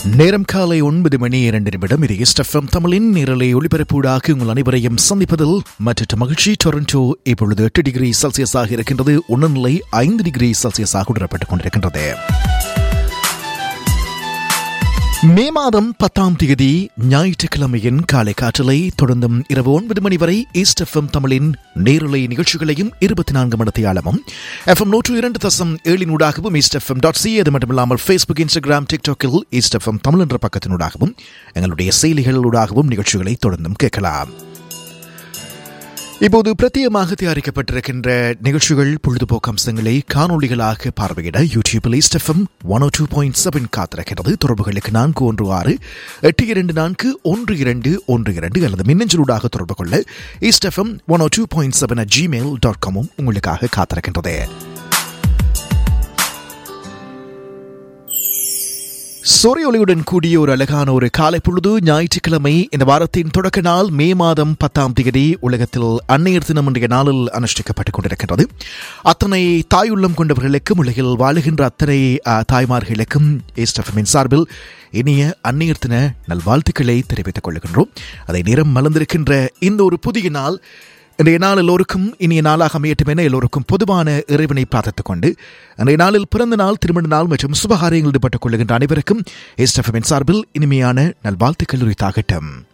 நேரம் காலை ஒன்பது மணி இரண்டு நிமிடம் இது எஸ்டெஃப்எம் தமிழின் நிரலை ஒளிபரப்பூடாக உங்கள் அனைவரையும் சந்திப்பதில் மற்ற மகிழ்ச்சி டொரண்டோ இப்பொழுது எட்டு டிகிரி செல்சியஸாக இருக்கின்றது உணர்நிலை ஐந்து டிகிரி செல்சியஸாக உணரப்பட்டுக் கொண்டிருக்கின்றது மே மாதம் பத்தாம் தேதி ஞாயிற்றுக்கிழமையின் காலை காற்றலை தொடர்ந்தும் இரவு ஒன்பது மணி வரை ஈஸ்ட் எஃப்எம் தமிழின் நேரலை நிகழ்ச்சிகளையும் இருபத்தி நான்கு மணத்தையாளமும் எஃப்எம் நூற்று இரண்டு தசம் ஏழினூடாகவும் ஈஸ்ட் எஃப்எம் டாட் சி அது மட்டுமில்லாமல் ஃபேஸ்புக் இன்ஸ்டாகிராம் டிக்டாக்கில் ஈஸ்ட் எஃப்எம் தமிழ் என்ற பக்கத்தினூடாகவும் எங்களுடைய செயலிகளூடாகவும் நிகழ்ச்சிகளை தொடர்ந்தும் கேட்கலாம் இப்போது பிரத்யேகமாக தயாரிக்கப்பட்டிருக்கின்ற நிகழ்ச்சிகள் பொழுதுபோக்கு அம்சங்களை காணொளிகளாக பார்வையிட யூடியூபில் east FM one o two point seven காத்திருக்கிறது தொடர்புகளுக்கு நான்கு ஒன்று ஆறு எட்டு இரண்டு நான்கு ஒன்று இரண்டு ஒன்று இரண்டு அல்லது மின்னஞ்சலூடாக தொடர்பு கொள்ள east FM one o two point seven at Gmail dot காமும் உங்களுக்காக காத்திருக்கின்றது சூரியொளியுடன் கூடிய ஒரு அழகான ஒரு காலை பொழுது ஞாயிற்றுக்கிழமை இந்த வாரத்தின் தொடக்க நாள் மே மாதம் பத்தாம் தேதி உலகத்தில் அன்னையர் தினம் என்ற நாளில் அனுஷ்டிக்கப்பட்டுக் கொண்டிருக்கின்றது அத்தனை தாயுள்ளம் கொண்டவர்களுக்கும் உலகில் வாழுகின்ற அத்தனை அஹ், தாய்மார்களுக்கும் ஏஸ்டஃபமின் சார்பில் இனிய அன்னையர் தின நல்வாழ்த்துக்களை தெரிவித்துக் கொள்கின்றோம் அதை நிறம் மலர்ந்திருக்கின்ற இந்த ஒரு புதிய நாள் இன்றைய நாள் எல்லோருக்கும் இனிய நாளாக அமையட்டும் என எல்லோருக்கும் பொதுவான இறைவனை பிரார்த்தித்துக் கொண்டு அன்றைய நாளில் பிறந்த நாள் திருமண நாள் மற்றும் சுபகாரியங்களில் ஈடுபட்டுக் கொள்ளுகின்ற அனைவருக்கும் எஸ்டஃபமின் சார்பில் இனிமையான நல்வாழ்த்துக்கள் உரித்தாகட்டும்